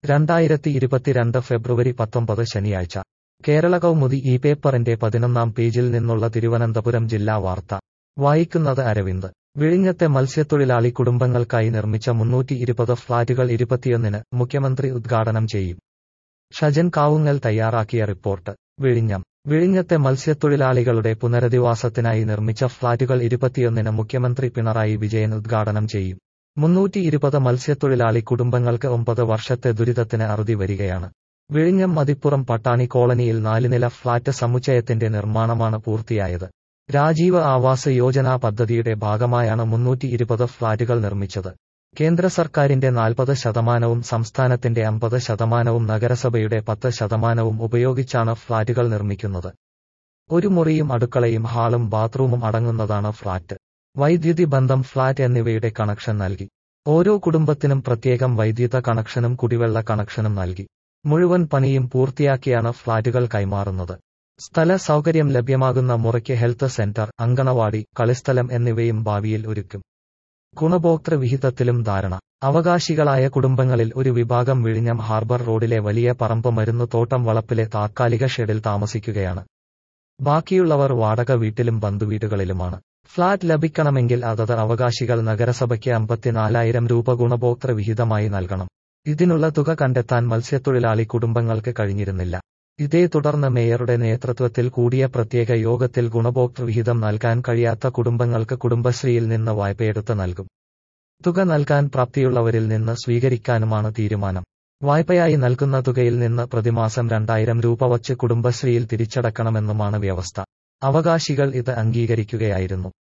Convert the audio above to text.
രണ്ടായിരത്തി ഇരുപത്തിരണ്ട് ഫെബ്രുവരി പത്തൊമ്പത് ശനിയാഴ്ച കേരള കൗമുദി ഈ പേപ്പറിന്റെ പതിനൊന്നാം പേജിൽ നിന്നുള്ള തിരുവനന്തപുരം ജില്ലാ വാർത്ത വായിക്കുന്നത് അരവിന്ദ് വിഴിഞ്ഞത്തെ മത്സ്യത്തൊഴിലാളി കുടുംബങ്ങൾക്കായി നിർമ്മിച്ച മുന്നൂറ്റി ഇരുപത് ഫ്ളാറ്റുകൾ ഇരുപത്തിയൊന്നിന് മുഖ്യമന്ത്രി ഉദ്ഘാടനം ചെയ്യും ഷജൻ കാവുങ്ങൽ തയ്യാറാക്കിയ റിപ്പോർട്ട് വിഴിഞ്ഞം വിഴിഞ്ഞത്തെ മത്സ്യത്തൊഴിലാളികളുടെ പുനരധിവാസത്തിനായി നിർമ്മിച്ച ഫ്ളാറ്റുകൾ ഇരുപത്തിയൊന്നിന് മുഖ്യമന്ത്രി പിണറായി വിജയൻ ഉദ്ഘാടനം ചെയ്യും മുന്നൂറ്റി ഇരുപത് മത്സ്യത്തൊഴിലാളി കുടുംബങ്ങൾക്ക് ഒമ്പത് വർഷത്തെ ദുരിതത്തിന് അറുതി വരികയാണ് വിഴിഞ്ഞം മതിപ്പുറം പട്ടാണി കോളനിയിൽ നാലുനില ഫ്ളാറ്റ് സമുച്ചയത്തിന്റെ നിർമ്മാണമാണ് പൂർത്തിയായത് രാജീവ് ആവാസ് യോജന പദ്ധതിയുടെ ഭാഗമായാണ് മുന്നൂറ്റി ഇരുപത് ഫ്ളാറ്റുകൾ നിർമ്മിച്ചത് കേന്ദ്ര സർക്കാരിന്റെ നാൽപ്പത് ശതമാനവും സംസ്ഥാനത്തിന്റെ അമ്പത് ശതമാനവും നഗരസഭയുടെ പത്ത് ശതമാനവും ഉപയോഗിച്ചാണ് ഫ്ളാറ്റുകൾ നിർമ്മിക്കുന്നത് ഒരു മുറിയും അടുക്കളയും ഹാളും ബാത്റൂമും അടങ്ങുന്നതാണ് ഫ്ളാറ്റ് വൈദ്യുതി ബന്ധം ഫ്ളാറ്റ് എന്നിവയുടെ കണക്ഷൻ നൽകി ഓരോ കുടുംബത്തിനും പ്രത്യേകം വൈദ്യുത കണക്ഷനും കുടിവെള്ള കണക്ഷനും നൽകി മുഴുവൻ പണിയും പൂർത്തിയാക്കിയാണ് ഫ്ളാറ്റുകൾ കൈമാറുന്നത് സ്ഥല സൗകര്യം ലഭ്യമാകുന്ന മുറയ്ക്ക് ഹെൽത്ത് സെന്റർ അങ്കണവാടി കളിസ്ഥലം എന്നിവയും ഭാവിയിൽ ഒരുക്കും ഗുണഭോക്തൃ വിഹിതത്തിലും ധാരണ അവകാശികളായ കുടുംബങ്ങളിൽ ഒരു വിഭാഗം വിഴിഞ്ഞം ഹാർബർ റോഡിലെ വലിയ പറമ്പ് മരുന്നു തോട്ടം വളപ്പിലെ താത്കാലിക ഷെഡിൽ താമസിക്കുകയാണ് ബാക്കിയുള്ളവർ വാടക വീട്ടിലും ബന്ധുവീടുകളിലുമാണ് ഫ്ളാറ്റ് ലഭിക്കണമെങ്കിൽ അതത് അവകാശികൾ നഗരസഭയ്ക്ക് അമ്പത്തിനാലായിരം രൂപ ഗുണഭോക്തൃ വിഹിതമായി നൽകണം ഇതിനുള്ള തുക കണ്ടെത്താൻ മത്സ്യത്തൊഴിലാളി കുടുംബങ്ങൾക്ക് കഴിഞ്ഞിരുന്നില്ല ഇതേ തുടർന്ന് മേയറുടെ നേതൃത്വത്തിൽ കൂടിയ പ്രത്യേക യോഗത്തിൽ ഗുണഭോക്തൃവിഹിതം നൽകാൻ കഴിയാത്ത കുടുംബങ്ങൾക്ക് കുടുംബശ്രീയിൽ നിന്ന് വായ്പയെടുത്ത് നൽകും തുക നൽകാൻ പ്രാപ്തിയുള്ളവരിൽ നിന്ന് സ്വീകരിക്കാനുമാണ് തീരുമാനം വായ്പയായി നൽകുന്ന തുകയിൽ നിന്ന് പ്രതിമാസം രണ്ടായിരം രൂപ വച്ച് കുടുംബശ്രീയിൽ തിരിച്ചടക്കണമെന്നുമാണ് വ്യവസ്ഥ അവകാശികൾ ഇത് അംഗീകരിക്കുകയായിരുന്നു